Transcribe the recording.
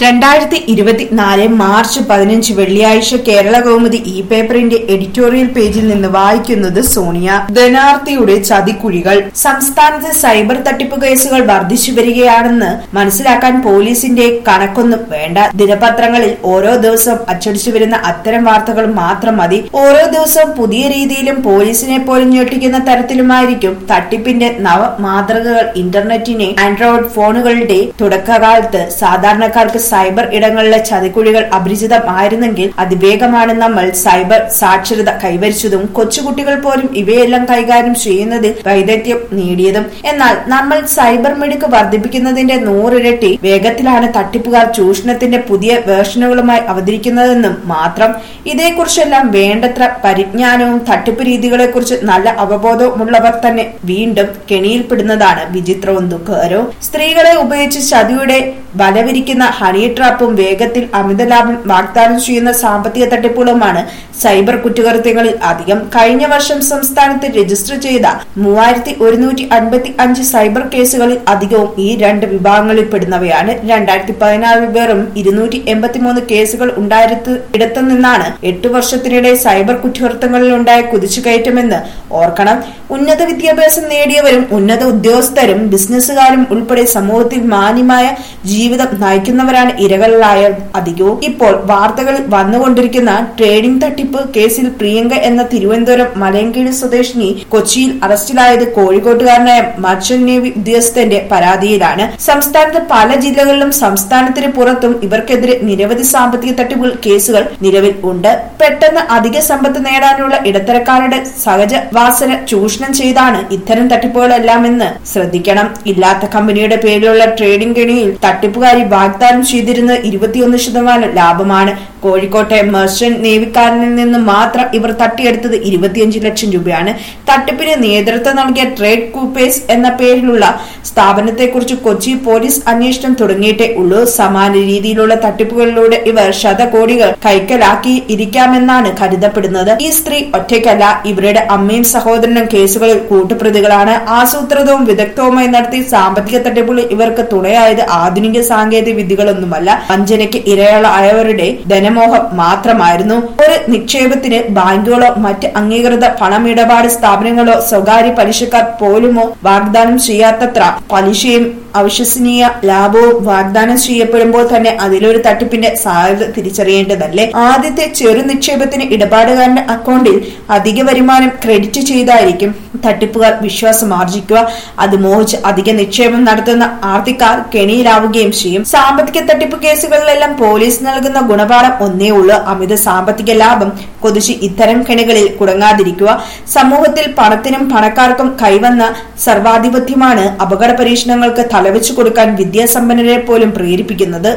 രണ്ടായിരത്തി ഇരുപത്തിനാല് മാർച്ച് പതിനഞ്ച് വെള്ളിയാഴ്ച കേരള കൗമുദി ഇ പേപ്പറിന്റെ എഡിറ്റോറിയൽ പേജിൽ നിന്ന് വായിക്കുന്നത് സോണിയ ധനാർത്ഥിയുടെ ചതിക്കുഴികൾ സംസ്ഥാനത്ത് സൈബർ തട്ടിപ്പ് കേസുകൾ വർദ്ധിച്ചു വരികയാണെന്ന് മനസ്സിലാക്കാൻ പോലീസിന്റെ കണക്കൊന്നും വേണ്ട ദിനപത്രങ്ങളിൽ ഓരോ ദിവസവും അച്ചടിച്ചു വരുന്ന അത്തരം വാർത്തകൾ മാത്രം മതി ഓരോ ദിവസവും പുതിയ രീതിയിലും പോലീസിനെ പോലും ഞെട്ടിക്കുന്ന തരത്തിലുമായിരിക്കും തട്ടിപ്പിന്റെ നവ മാതൃകകൾ ഇന്റർനെറ്റിനെ ആൻഡ്രോയിഡ് ഫോണുകളുടെ തുടക്കകാലത്ത് സാധാരണക്കാർക്ക് സൈബർ ഇടങ്ങളിലെ ചതിക്കുഴികൾ അപരിചിതമായിരുന്നെങ്കിൽ അതിവേഗമാണ് നമ്മൾ സൈബർ സാക്ഷരത കൈവരിച്ചതും കൊച്ചുകുട്ടികൾ പോലും ഇവയെല്ലാം കൈകാര്യം ചെയ്യുന്നതിൽ വൈദഗ്ധ്യം നേടിയതും എന്നാൽ നമ്മൾ സൈബർ മിടുക്ക് വർദ്ധിപ്പിക്കുന്നതിന്റെ നൂറിരട്ടി വേഗത്തിലാണ് തട്ടിപ്പുകാർ ചൂഷണത്തിന്റെ പുതിയ വേർഷനുകളുമായി അവതരിക്കുന്നതെന്നും മാത്രം ഇതേക്കുറിച്ചെല്ലാം വേണ്ടത്ര പരിജ്ഞാനവും തട്ടിപ്പ് രീതികളെക്കുറിച്ച് നല്ല അവബോധവുമുള്ളവർ തന്നെ വീണ്ടും കെണിയിൽപ്പെടുന്നതാണ് വിചിത്രവും ദുഃഖകരവും സ്ത്രീകളെ ഉപയോഗിച്ച് ചതിയുടെ വലവിരിക്കുന്ന ഹണി ട്രാപ്പും വേഗത്തിൽ അമിത ലാഭം വാഗ്ദാനം ചെയ്യുന്ന സാമ്പത്തിക തട്ടിപ്പുകളുമാണ് സൈബർ കുറ്റകൃത്യങ്ങളിൽ അധികം കഴിഞ്ഞ വർഷം സംസ്ഥാനത്ത് രജിസ്റ്റർ ചെയ്ത മൂവായിരത്തി ഒരുന്നൂറ്റി അൻപത്തി അഞ്ച് സൈബർ കേസുകളിൽ അധികവും ഈ രണ്ട് വിഭാഗങ്ങളിൽ പെടുന്നവയാണ് രണ്ടായിരത്തി പതിനാറിൽ വെറും ഇരുന്നൂറ്റി എൺപത്തിമൂന്ന് കേസുകൾ ഉണ്ടായിരുന്ന ഇടത്തു നിന്നാണ് എട്ടു വർഷത്തിനിടെ സൈബർ കുറ്റകൃത്യങ്ങളിൽ ഉണ്ടായ കുതിച്ചുകയറ്റമെന്ന് ഓർക്കണം ഉന്നത വിദ്യാഭ്യാസം നേടിയവരും ഉന്നത ഉദ്യോഗസ്ഥരും ബിസിനസ്സുകാരും ഉൾപ്പെടെ സമൂഹത്തിൽ മാന്യമായ ജീവിതം നയിക്കുന്നവരാണ് ഇരകളിലായ അധികവും ഇപ്പോൾ വാർത്തകളിൽ വന്നുകൊണ്ടിരിക്കുന്ന ട്രേഡിംഗ് തട്ടിപ്പ് കേസിൽ പ്രിയങ്ക എന്ന തിരുവനന്തപുരം മലയങ്കീഴ് സ്വദേശിനി കൊച്ചിയിൽ അറസ്റ്റിലായത് കോഴിക്കോട്ടുകാരനായ മർച്ചന്റ് നേവി ഉദ്യോഗസ്ഥന്റെ പരാതിയിലാണ് സംസ്ഥാനത്ത് പല ജില്ലകളിലും സംസ്ഥാനത്തിന് പുറത്തും ഇവർക്കെതിരെ നിരവധി സാമ്പത്തിക തട്ടിപ്പുകൾ കേസുകൾ നിലവിൽ ഉണ്ട് പെട്ടെന്ന് അധിക സമ്പത്ത് നേടാനുള്ള ഇടത്തരക്കാരുടെ സഹജ വാസന ചൂഷണം ചെയ്താണ് ഇത്തരം തട്ടിപ്പുകളെല്ലാം എന്ന് ശ്രദ്ധിക്കണം ഇല്ലാത്ത കമ്പനിയുടെ പേരിലുള്ള ട്രേഡിംഗ് കെണിയിൽ തട്ടിപ്പുകാരി വാഗ്ദാനം ചെയ്തിരുന്നത് ഇരുപത്തിയൊന്ന് ശതമാനം ലാഭമാണ് കോഴിക്കോട്ടെ മെർച്ചന്റ് നേവിക്കാരനിൽ നിന്ന് മാത്രം ഇവർ തട്ടിയെടുത്തത് ഇരുപത്തിയഞ്ച് ലക്ഷം രൂപയാണ് തട്ടിപ്പിന് നേതൃത്വം നൽകിയ ട്രേഡ് കൂപ്പേഴ്സ് എന്ന പേരിലുള്ള സ്ഥാപനത്തെക്കുറിച്ച് കൊച്ചി പോലീസ് അന്വേഷണം തുടങ്ങിയിട്ടേ ഉള്ളൂ സമാന രീതിയിലുള്ള തട്ടിപ്പുകളിലൂടെ ഇവർ ശതകോടികൾ കൈക്കലാക്കി ഇരിക്കാമെന്നാണ് കരുതപ്പെടുന്നത് ഈ സ്ത്രീ ഒറ്റയ്ക്കല്ല ഇവരുടെ അമ്മയും സഹോദരനും കേസുകളിൽ കൂട്ടുപ്രതികളാണ് ആസൂത്രിതവും വിദഗ്ധവുമായി നടത്തിയ സാമ്പത്തിക തട്ടിപ്പുകളിൽ ഇവർക്ക് തുണയായത് ആധുനിക സാങ്കേതിക വിദ്യകളൊന്നുമല്ല വഞ്ചനയ്ക്ക് ഇരയാളായവരുടെ ധനമോഹം മാത്രമായിരുന്നു ഒരു നിക്ഷേപത്തിന് ബാങ്കുകളോ മറ്റ് അംഗീകൃത പണമിടപാട് സ്ഥാപനങ്ങളോ സ്വകാര്യ പലിശക്കാർ പോലുമോ വാഗ്ദാനം ചെയ്യാത്തത്ര പലിശയും അവിശ്വസനീയ ലാഭവും വാഗ്ദാനം ചെയ്യപ്പെടുമ്പോൾ തന്നെ അതിലൊരു തട്ടിപ്പിന്റെ സാധ്യത തിരിച്ചറിയേണ്ടതല്ലേ ആദ്യത്തെ ചെറു നിക്ഷേപത്തിന് ഇടപാടുകാരന്റെ അക്കൗണ്ടിൽ അധിക വരുമാനം ക്രെഡിറ്റ് ചെയ്തായിരിക്കും തട്ടിപ്പുകാർ വിശ്വാസം ആർജിക്കുക അത് മോഹിച്ച് അധിക നിക്ഷേപം നടത്തുന്ന ആർത്തിക്കാർ കെണിയിലാവുകയും ചെയ്യും സാമ്പത്തിക തട്ടിപ്പ് കേസുകളിലെല്ലാം പോലീസ് നൽകുന്ന ഗുണപാഠം ഒന്നേ ഉള്ളൂ അമിത സാമ്പത്തിക ലാഭം കൊതിച്ച് ഇത്തരം കെണികളിൽ കുടുങ്ങാതിരിക്കുക സമൂഹത്തിൽ പണത്തിനും പണക്കാർക്കും കൈവന്ന സർവാധിപത്യമാണ് അപകട പരീക്ഷണങ്ങൾക്ക് തലവെച്ചു കൊടുക്കാൻ വിദ്യാസമ്പന്നരെ പോലും പ്രേരിപ്പിക്കുന്നത്